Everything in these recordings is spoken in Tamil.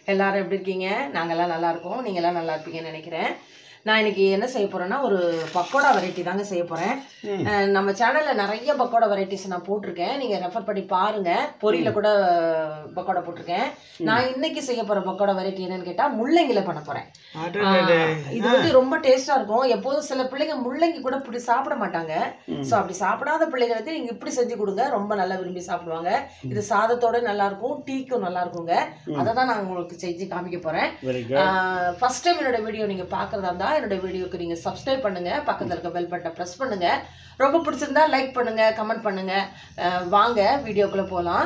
எல்லாரும் எப்படி இருக்கீங்க நாங்கெல்லாம் நல்லா இருக்கோம் நீங்கெல்லாம் நல்லா இருப்பீங்கன்னு நினைக்கிறேன் நான் இன்னைக்கு என்ன செய்ய போறேன்னா ஒரு பக்கோடா வெரைட்டி தாங்க செய்ய போறேன் அஹ் நம்ம சேனல்ல நிறைய பக்கோடா வெரைட்டிஸ் நான் போட்டிருக்கேன் நீங்க ரெஃபர் பண்ணி பாருங்க பொரியில கூட பக்கோடா போட்டிருக்கேன் நான் இன்னைக்கு செய்ய போற பக்கோடா வெரைட்டி என்னன்னு கேட்டா முள்ளங்கில பண்ண போறேன் அடடடே. ஆஹ் இது வந்து ரொம்ப டேஸ்டா இருக்கும் எப்போதும் சில பிள்ளைங்க முள்ளங்கி கூட இப்படி சாப்பிட மாட்டாங்க சோ அப்படி சாப்பிடாத பிள்ளைங்களுக்கு நீங்க இப்படி செஞ்சு கொடுங்க ரொம்ப நல்லா விரும்பி சாப்பிடுவாங்க இது சாதத்தோட நல்லா இருக்கும் டீக்கும் நல்லா இருக்குங்க அதை தான் நான் உங்களுக்கு செஞ்சு காமிக்க போறேன் வெரி குட் ஃபர்ஸ்ட் டைம் என்னோட வீடியோ நீங்க பாக்குறதா இருந்தா என்னோட வீடியோக்கு நீங்க சப்ஸ்கிரைப் பண்ணுங்க பக்கத்துல இருக்க பெல் பட்டனை பிரஸ் பண்ணுங்க ரொம்ப பிடிச்சிருந்தா லைக் பண்ணுங்க கமெண்ட் பண்ணுங்க ஆஹ் வாங்க வீடியோக்குள்ள போலாம்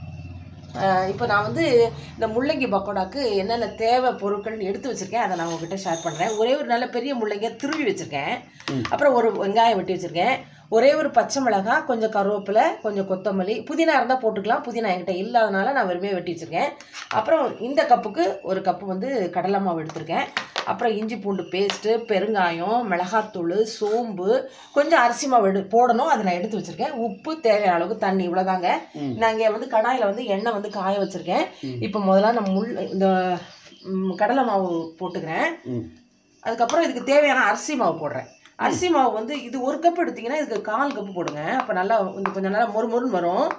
இப்போ நான் வந்து இந்த முள்ளங்கி பக்கோடாக்கு என்னென்ன தேவை பொருட்கள்னு எடுத்து வச்சிருக்கேன் அதை நான் உங்ககிட்ட ஷேர் பண்ணுறேன் ஒரே ஒரு நல்ல பெரிய முள்ளங்கியை துருவி வச்சிருக்கேன் அப்புறம் ஒரு வெங்காயம் வெட்டி வச்சிருக்கேன் ஒரே ஒரு பச்சை மிளகாய் கொஞ்சம் கருவேப்பிலை கொஞ்சம் கொத்தமல்லி புதினா இருந்தால் போட்டுக்கலாம் புதினா என்கிட்ட இல்லாதனால நான் வெறுமே வெட்டி வச்சிருக்கேன் அப்புறம் இந்த கப்புக்கு ஒரு கப்பு வந்து கடலை மாவு எடுத்திருக்கேன் அப்புறம் இஞ்சி பூண்டு பேஸ்ட்டு பெருங்காயம் மிளகாத்தூள் சோம்பு கொஞ்சம் அரிசி மாவு எடு போடணும் அதை நான் எடுத்து வச்சிருக்கேன் உப்பு தேவையான அளவுக்கு தண்ணி இவ்வளோதாங்க ம். நான் இங்கே வந்து கடாயில் வந்து எண்ணெய் வந்து காய வச்சிருக்கேன் ம். இப்போ முதல்ல நான் முள் இந்த ம், கடலை மாவு போட்டுக்கிறேன் ம் அதுக்கப்புறம் இதுக்கு தேவையான அரிசி மாவு போடுறேன் அரிசி மாவு வந்து இது ஒரு கப் எடுத்தீங்கன்னா இதுக்கு கால் கப்பு போடுங்க அப்போ நல்லா கொஞ்சம் கொஞ்சம் நல்லா மொறு மொறுன்னு வரும்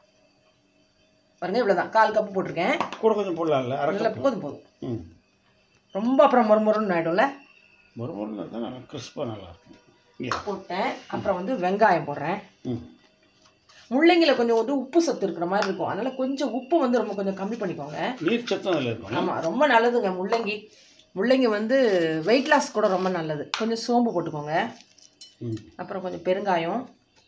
பாருங்க இவ்வளோதான் கால் கப்பு போட்டிருக்கேன் கூட கொஞ்சம் போடலாம்ல அரை நல்லா கப் போதும் போதும் ம் ரொம்ப அப்புறம் மொறு மொறுன்னு ஆயிடும்ல ஒரு ஒரு தான் நல்லா கிறிஸ்பாக நல்லா இருக்கும் இங்கே போட்டேன் அப்புறம் வந்து வெங்காயம் போடுறேன் ம் முள்ளங்கில கொஞ்சம் வந்து உப்பு சத்து இருக்கிற மாதிரி இருக்கும் அதனால கொஞ்சம் உப்பு வந்து ரொம்ப கொஞ்சம் கம்மி பண்ணிக்கோங்க நீர் சத்தம் அதில் இருக்கும் ஆமாம் ரொம்ப நல்லதுங்க முள்ளங்கி முள்ளங்கி வந்து வெயிட் லாஸ் கூட ரொம்ப நல்லது கொஞ்சம் சோம்பு போட்டுக்கோங்க ம் அப்புறம் கொஞ்சம் பெருங்காயம்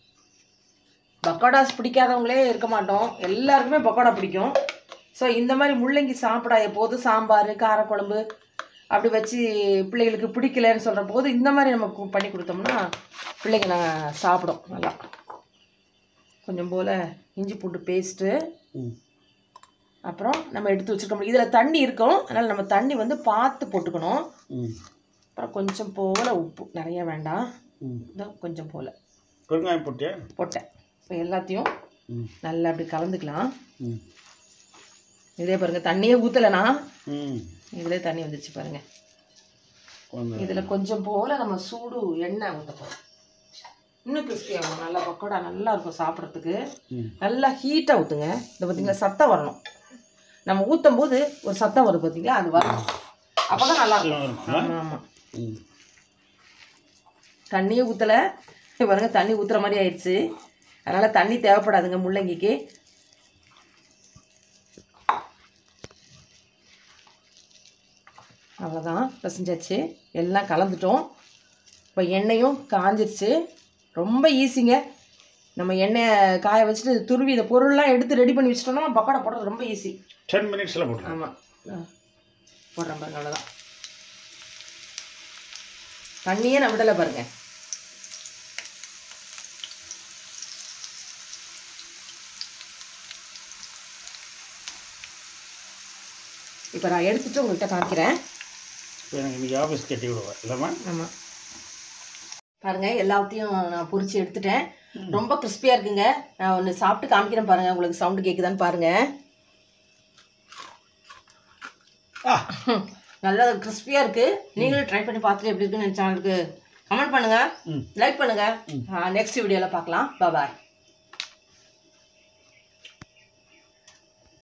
பக்கோடாஸ் பிடிக்காதவங்களே இருக்க மாட்டோம் எல்லாருக்குமே பக்கோடா பிடிக்கும் ஸோ இந்த மாதிரி முள்ளங்கி சாப்பிடா எப்போது சாம்பார் காரக்குழம்பு அப்படி வச்சு பிள்ளைகளுக்கு பிடிக்கலன்னு சொல்கிற போது இந்த மாதிரி நம்ம கு- பண்ணி கொடுத்தோம்னா பிள்ளைங்க நான் சாப்பிடும் நல்லா கொஞ்சம் போல் இஞ்சி பூண்டு பேஸ்ட்டு ம் அப்புறம் நம்ம எடுத்து வச்சுருக்கோம் இதில் தண்ணி இருக்கும் அதனால் நம்ம தண்ணி வந்து பார்த்து போட்டுக்கணும் ம் அப்புறம் கொஞ்சம் போல் உப்பு நிறைய வேண்டாம் ம் இதோ கொஞ்சம் போல் பெருங்காயம் போட்டியா போட்டேன் இப்போ எல்லாத்தையும் ம் நல்லா அப்படி கலந்துக்கலாம் ம் இதே பாருங்கள் தண்ணியே ஊற்றலைனா ம் இதிலே தண்ணி வந்துச்சு பாருங்கள் கொஞ்சம் இதில் கொஞ்சம் போல் நம்ம சூடு எண்ணெய் ஊற்ற போகிறோம் இன்னும் கிறிஸ்பி ஆகும் நல்லா பக்கோடா நல்லா இருக்கும் சாப்பிட்றதுக்கு ம் நல்லா ஹீட்டாக ஊற்றுங்க இந்த பார்த்தீங்களா சத்தம் வரணும் நம்ம ஊற்றும் போது ஒரு சத்தம் வருது பார்த்தீங்களா அது வரணும் அப்போ தான் நல்லா இருக்கும் இருக்குமா ஆமாம் ஆமாம் ம் தண்ணியே ஊற்றலை பாருங்க தண்ணி ஊற்றுற மாதிரி ஆயிடுச்சு அதனால் தண்ணி தேவைப்படாதுங்க முள்ளங்கிக்கு அவ்வளோதான் பசஞ்சாச்சு எல்லாம் கலந்துட்டோம் இப்போ எண்ணெயும் காஞ்சிருச்சு ரொம்ப ஈஸிங்க நம்ம எண்ணெயை காய வச்சுட்டு துருவி இந்த பொருள்லாம் எடுத்து ரெடி பண்ணி வச்சிட்டோம்னா பக்கோடா போடுறது ரொம்ப ஈஸி டென் மினிட்ஸில் போட்டுருவோம் ஆமாம் போடுறேன் பாருங்க அவ்வளோதான் தண்ணியே நான் விடலை பாருங்க இப்போ நான் எடுத்துட்டு உங்கள்கிட்ட காமிக்கிறேன் இப்போ எனக்கு இன்றைக்கி ஆஃபீஸ் கட்டி விடுவேன் இல்லைம்மா ஆமாம் பாருங்க எல்லாத்தையும் நான் பொரிச்சு எடுத்துட்டேன் ரொம்ப கிறிஸ்பியாக இருக்குங்க நான் ஒன்று சாப்பிட்டு காமிக்கிறேன் பாருங்க உங்களுக்கு சவுண்டு கேட்குதான்னு பாருங்க ஆ நல்லா கிறிஸ்பியாக இருக்கு நீங்களும் ட்ரை பண்ணி பார்த்துட்டு எப்படி இருக்குன்னு என் சேனலுக்கு கமெண்ட் பண்ணுங்க ம் லைக் பண்ணுங்க நெக்ஸ்ட் வீடியோவில் பார்க்கலாம் பாய்